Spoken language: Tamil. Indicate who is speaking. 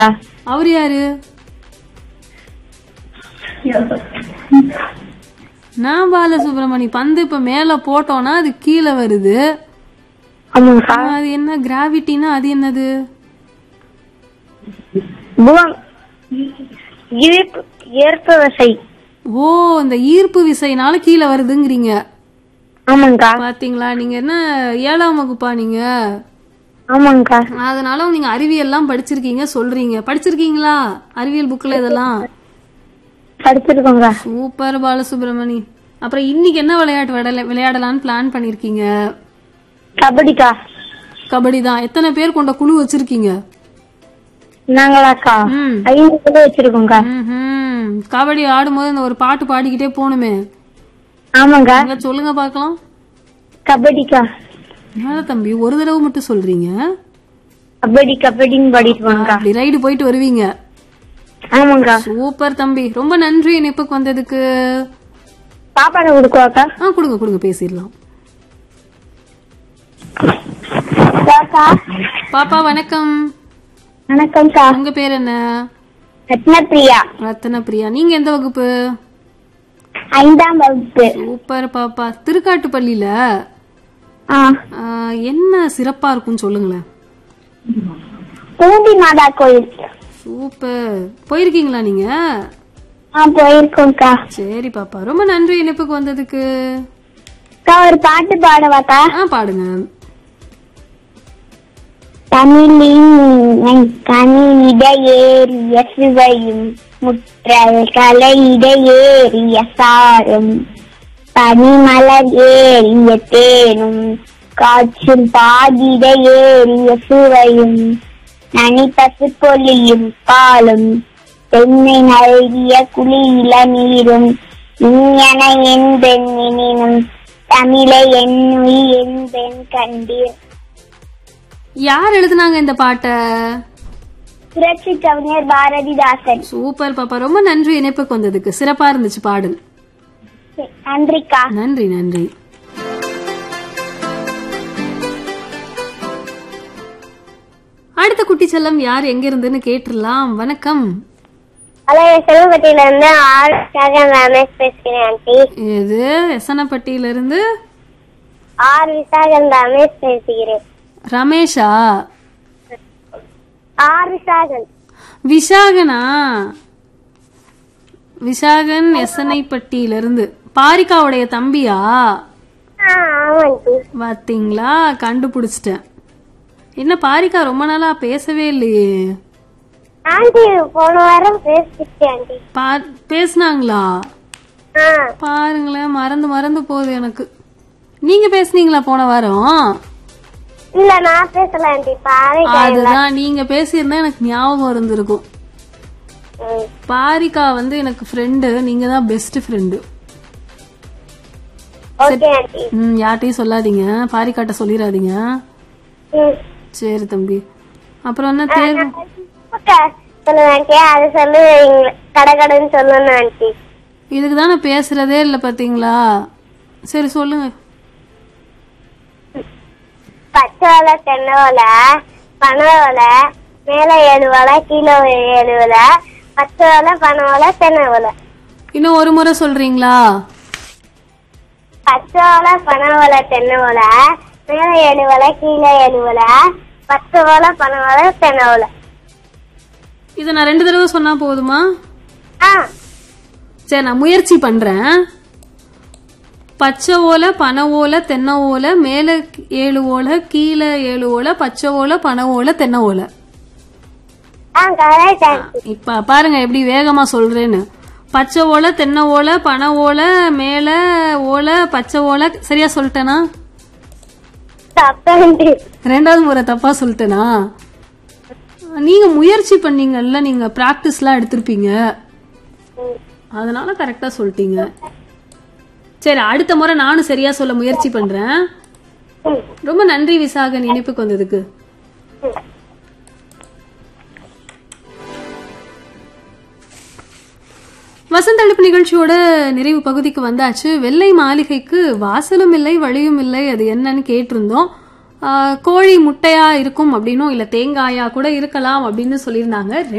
Speaker 1: அவர் யாரு நான் பாலசுப்ரமணி பந்து இப்ப மேல போட்டோம்னா அது கீழே வருது
Speaker 2: ஆமாங்கக்கா
Speaker 1: அது என்ன கிராவிட்டினா அது என்னது
Speaker 2: புவம் ஈர்ப்பு ஈர்ப்பு விசை
Speaker 1: ஓ இந்த ஈர்ப்பு விசைனால கீழே வருதுங்கிறீங்க
Speaker 2: ஆமாங்கக்கா
Speaker 1: பாத்தீங்களா நீங்க என்ன ஏழாம் வகுப்பா நீங்க
Speaker 2: ஆமாங்கக்கா
Speaker 1: அதனால நீங்க அறிவியல்லாம் படிச்சிருக்கீங்க சொல்றீங்க படிச்சிருக்கீங்களா அறிவியல் புக்ல இதெல்லாம்
Speaker 2: படிச்சிருக்கோங்க
Speaker 1: சூப்பர் பாலசுப்ரமணி அப்புறம் இன்னைக்கு என்ன விளையாட்டு விளையாட விளையாடலாம்னு பிளான் பண்ணிருக்கீங்க
Speaker 2: கபடிக்கா
Speaker 1: கபடி தான் எத்தனை பேர் கொண்ட குழு வச்சிருக்கீங்க
Speaker 2: நாங்களாக்கா
Speaker 1: ம்
Speaker 2: ஐந்து கிலோ வச்சிருக்கோங்க
Speaker 1: ம்ஹும். கபடி ஆடும்போது இந்த ஒரு பாட்டு பாடிக்கிட்டே போகணுமே
Speaker 2: ஆமாங்க
Speaker 1: அங்க சொல்லுங்க பார்க்கலாம்
Speaker 2: கபடிக்கா
Speaker 1: என்னடா தம்பி ஒரு தடவை மட்டும் சொல்றீங்க
Speaker 2: கபடி கபடின்னு பாடிட்டு வாங்க
Speaker 1: அப்படி ரைடு போயிட்டு வருவீங்க
Speaker 2: ஆமாங்க
Speaker 1: சூப்பர் தம்பி ரொம்ப நன்றி இணைப்புக்கு வந்ததுக்கு
Speaker 2: சாப்பாடு கொடுக்குவாக்கா
Speaker 1: ஆ கொடுங்க கொடுங்க பேசிடலாம்
Speaker 2: அக்கா
Speaker 1: பாப்பா வணக்கம்
Speaker 2: வணக்கம்க்கா
Speaker 1: உங்க பேர் என்ன
Speaker 2: ரத்னப்பிரியா
Speaker 1: ரத்தன பிரியா நீங்க எந்த வகுப்பு
Speaker 2: ஐந்தாம் வகுப்பு
Speaker 1: சூப்பர் பாப்பா திருக்காட்டுப்பள்ளியில
Speaker 2: ஆ
Speaker 1: ஆ, என்ன சிறப்பா இருக்கும்னு சொல்லுங்களேன்
Speaker 2: பூண்டி மாதா கோயில்
Speaker 1: சூப்பர் போயிருக்கீங்களா நீங்க
Speaker 2: ஆ போயிருக்கோம்க்கா
Speaker 1: சரி பாப்பா ரொம்ப நன்றி இணைப்புக்கு வந்ததுக்கு
Speaker 2: அக்கா ஒரு பாட்டு பாடவாக்கா
Speaker 1: ஆ பாடுங்க
Speaker 2: தமிழின் கனியிட ஏறிய சுவையும் முற்றல் கலையிட ஏறிய சாரும் பனிமலர் ஏறிய தேனும் காற்றில் பாடிட ஏறிய சுவையும் நனி பசுப்பொலியும் பாலும் தென்னை நல்கிய குளியில நீரும் இங்கன என் பெண்ணினும் தமிழை என்னுய் என் பெண் கண்டீர்
Speaker 1: யார் எழுதுனாங்க இந்த பாட்டை
Speaker 2: புரட்சி கவிஞர் பாரதிதாசன்
Speaker 1: சூப்பர் பாப்பா ரொம்ப நன்றி இணைப்புக்கு வந்ததுக்கு சிறப்பா இருந்துச்சு பாடல்
Speaker 2: நன்றிக்கா
Speaker 1: நன்றி நன்றி அடுத்த குட்டி செல்லம் யார் எங்க இருந்துன்னு கேட்டுடலாம் வணக்கம்
Speaker 2: ஹலோ செல்வப்பட்டியில இருந்து ஆர் விசாகன் ரமேஷ் பேசுகிறேன் ஆண்டி
Speaker 1: இது எசனப்பட்டியில இருந்து
Speaker 2: ஆர் விசாகன் ரமேஷ் பேசுகிறேன்
Speaker 1: ரமேஷா
Speaker 2: ஆர் விசாகன்
Speaker 1: விஷாகனா விஷாகன் எசனைப்பட்டியில இருந்து பாரிகாவுடைய தம்பியா
Speaker 2: ஆ ஆமா ஆண்டி
Speaker 1: பாத்தீங்களா கண்டுபிடிச்சிட்டேன் என்ன பாரிகா ரொம்ப நாளா பேசவே இல்லையே
Speaker 2: ஆண்டி போன வாரம் பேசிட்டேன் ஆண்டி
Speaker 1: பா பேசுனாங்களா
Speaker 2: ஆ
Speaker 1: பாருங்களேன் மறந்து மறந்து போகுது எனக்கு நீங்க பேசுனீங்களா போன வாரம்
Speaker 2: இல்ல நான் பேசல ஆண்டி பாரு
Speaker 1: அதுதான் நீங்க பேசியிருந்தா எனக்கு ஞாபகம் இருந்திருக்கும் பாரிகா வந்து எனக்கு ஃப்ரெண்டு நீங்க தான் பெஸ்ட் ஃப்ரெண்டு
Speaker 2: ஓகே ஆண்டி
Speaker 1: ம் யார்ட்டையும் சொல்லாதீங்க பாரிகாட்ட சொல்லிடாதீங்க
Speaker 2: ம்
Speaker 1: சரி தம்பி அப்புறம் என்ன தேர்வு
Speaker 2: ஓகே சொல்லுங்க ஆண்டி அது சொல்லு கடை கடைன்னு சொல்லணும் ஆண்டி
Speaker 1: இதுக்கு தான் நான் பேசுறதே இல்லை பாத்தீங்களா சரி சொல்லுங்க
Speaker 2: பச்சை ஓலை தென்னை ஓலை பனை ஓலை மேல ஏழு ஓலை கீழே ஏழு ஓலை பச்சை ஓலை பனை ஓலை தென்னை ஓலை
Speaker 1: இன்னும் ஒரு முறை சொல்றீங்களா
Speaker 2: பச்சை ஓலை பனை ஓலை தென்னை ஓலை மேல ஏழு ஓலை கீழே ஏழு ஓலை பச்சை ஓலை பனை ஓலை தென்னை ஓலை
Speaker 1: இதை நான் ரெண்டு தடவை சொன்னா போதுமா
Speaker 2: ஆ
Speaker 1: சரி நான் முயற்சி பண்றேன் பச்சை ஓலை பனை ஓலை தென்னை ஓலை மேல ஏழு ஓலை கீழே ஏழு ஓலை பச்சை ஓலை பனை ஓலை தென்னை ஓலை
Speaker 2: ஆ கரெக்ட் ஆண்டி
Speaker 1: இப்ப பாருங்க எப்படி வேகமா சொல்றேன்னு பச்சை ஓலை தென்னை ஓலை பனை ஓலை மேல ஓலை பச்சை ஓலை சரியா சொல்லிட்டேனா
Speaker 2: தப்பு ஆண்டி
Speaker 1: ரெண்டாவது முறை தப்பா சொல்லிட்டேனா நீங்க முயற்சி பண்ணீங்கல்ல நீங்க பிராக்டிஸ்லாம் எடுத்திருப்பீங்க
Speaker 2: ம்.
Speaker 1: அதனால கரெக்டா சொல்லிட்டீங்க சரி அடுத்த முறை நானும் சரியா சொல்ல முயற்சி பண்றேன்
Speaker 2: ம்.
Speaker 1: ரொம்ப நன்றி விசாகன் இனிப்புக்கு வந்ததுக்கு
Speaker 2: ம்.
Speaker 1: வசந்தளிப்பு நிகழ்ச்சியோட நிறைவு பகுதிக்கு வந்தாச்சு வெள்ளை மாளிகைக்கு வாசலும் இல்லை வழியும் இல்லை அது என்னன்னு கேட்டிருந்தோம் ஆ, கோழி முட்டையா இருக்கும் அப்படின்னும் இல்ல தேங்காயா கூட இருக்கலாம் அப்படின்னு சொல்லியிருந்தாங்க